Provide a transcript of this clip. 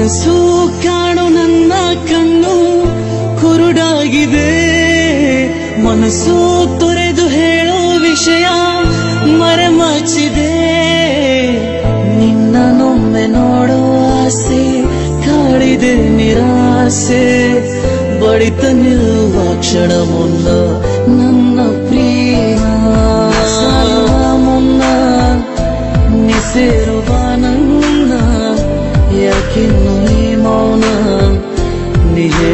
ಕನಸು ಕಾಣು ನನ್ನ ಕಣ್ಣು ಕುರುಡಾಗಿದೆ ಮನಸ್ಸು ತೊರೆದು ಹೇಳೋ ವಿಷಯ ಮರೆಮಾಚಿದೆ ನಿನ್ನನೊಮ್ಮೆ ನೋಡೋ ಆಸೆ ಕಾಡಿದೆ ನಿರಾಸೆ ಬಡಿತ ನಿಲ್ಲುವ ಕ್ಷಣ ಮುನ್ನ ನನ್ನ ಪ್ರಿಯ ಸಾಯುವ ಮುನ್ನ ನೀ ಸೇರುವ ನನ್ನ ಯಾಕಿನ್ನು ಈ ಮೌನ ನೀ